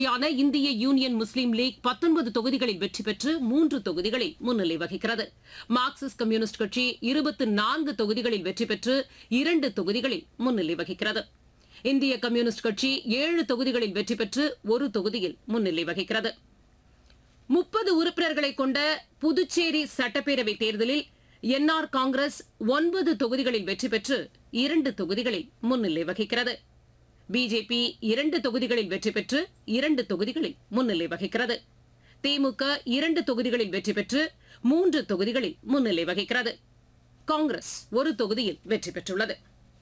யான இந்திய யூனியன் முஸ்லீம் லீக் பத்தொன்பது தொகுதிகளில் வெற்றி பெற்று மூன்று தொகுதிகளில் முன்னிலை வகிக்கிறது மார்க்சிஸ்ட் கம்யூனிஸ்ட் கட்சி இருபத்தி நான்கு தொகுதிகளில் வெற்றி பெற்று இரண்டு தொகுதிகளில் முன்னிலை வகிக்கிறது இந்திய கம்யூனிஸ்ட் கட்சி ஏழு தொகுதிகளில் வெற்றி பெற்று ஒரு தொகுதியில் முன்னிலை வகிக்கிறது முப்பது உறுப்பினர்களை கொண்ட புதுச்சேரி சட்டப்பேரவை தேர்தலில் என்ஆர் காங்கிரஸ் ஒன்பது தொகுதிகளில் வெற்றி பெற்று இரண்டு தொகுதிகளில் முன்னிலை வகிக்கிறது பிஜேபி இரண்டு தொகுதிகளில் வெற்றி பெற்று இரண்டு தொகுதிகளில் முன்னிலை வகிக்கிறது திமுக இரண்டு தொகுதிகளில் வெற்றி பெற்று மூன்று தொகுதிகளில் முன்னிலை வகிக்கிறது காங்கிரஸ் ஒரு தொகுதியில் வெற்றி பெற்றுள்ளது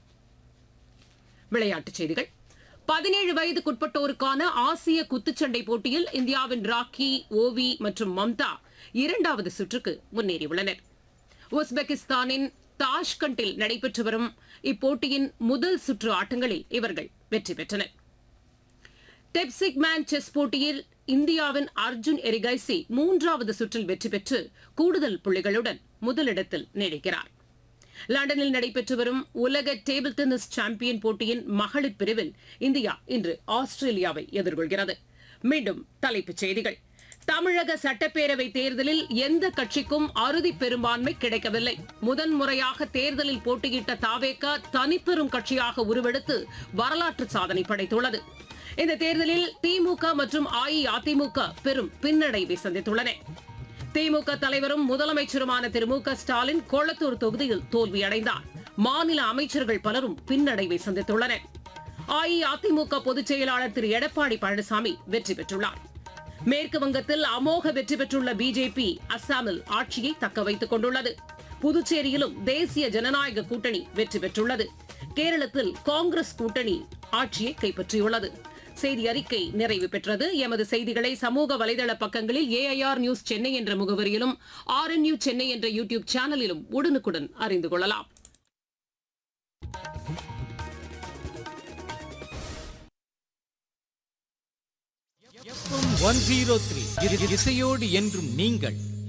விளையாட்டுச் செய்திகள் பதினேழு வயதுக்குட்பட்டோருக்கான ஆசிய குத்துச்சண்டை போட்டியில் இந்தியாவின் ராக்கி ஓவி மற்றும் மம்தா இரண்டாவது சுற்றுக்கு முன்னேறியுள்ளனர் உஸ்பெகிஸ்தானின் தாஷ்கண்டில் நடைபெற்று வரும் இப்போட்டியின் முதல் சுற்று ஆட்டங்களில் இவர்கள் வெற்றி பெற்றனர் டெப்சிக் மேன் செஸ் போட்டியில் இந்தியாவின் அர்ஜுன் எரிகைசி மூன்றாவது சுற்றில் வெற்றி பெற்று கூடுதல் புள்ளிகளுடன் முதலிடத்தில் நீடிக்கிறார் லண்டனில் நடைபெற்று வரும் உலக டேபிள் டென்னிஸ் சாம்பியன் போட்டியின் மகளிர் பிரிவில் இந்தியா இன்று ஆஸ்திரேலியாவை எதிர்கொள்கிறது மீண்டும் தலைப்புச் செய்திகள் தமிழக சட்டப்பேரவை தேர்தலில் எந்த கட்சிக்கும் அறுதி பெரும்பான்மை கிடைக்கவில்லை முதன்முறையாக தேர்தலில் போட்டியிட்ட தாவேக தனிப்பெரும் கட்சியாக உருவெடுத்து வரலாற்று சாதனை படைத்துள்ளது இந்த தேர்தலில் திமுக மற்றும் அஇஅதிமுக பெரும் பின்னடைவை சந்தித்துள்ளன திமுக தலைவரும் முதலமைச்சருமான திரு மு க ஸ்டாலின் கொளத்தூர் தொகுதியில் தோல்வியடைந்தார் மாநில அமைச்சர்கள் பலரும் பின்னடைவை சந்தித்துள்ளனர் அஇஅதிமுக பொதுச் செயலாளர் திரு எடப்பாடி பழனிசாமி வெற்றி பெற்றுள்ளார் மேற்கு வங்கத்தில் அமோக வெற்றி பெற்றுள்ள பிஜேபி அஸ்ஸாமில் ஆட்சியை தக்க வைத்துக் கொண்டுள்ளது புதுச்சேரியிலும் தேசிய ஜனநாயக கூட்டணி வெற்றி பெற்றுள்ளது கேரளத்தில் காங்கிரஸ் கூட்டணி ஆட்சியை கைப்பற்றியுள்ளது செய்தி அறிக்கை நிறைவு பெற்றது எமது செய்திகளை சமூக வலைதள பக்கங்களில் ஏஐஆர் நியூஸ் சென்னை என்ற முகவரியிலும் ஆர் என் சென்னை என்ற யூடியூப் சேனலிலும் உடனுக்குடன் அறிந்து கொள்ளலாம் ஒன் ஜீரோ த்ரீ இசையோடு என்றும் நீங்கள்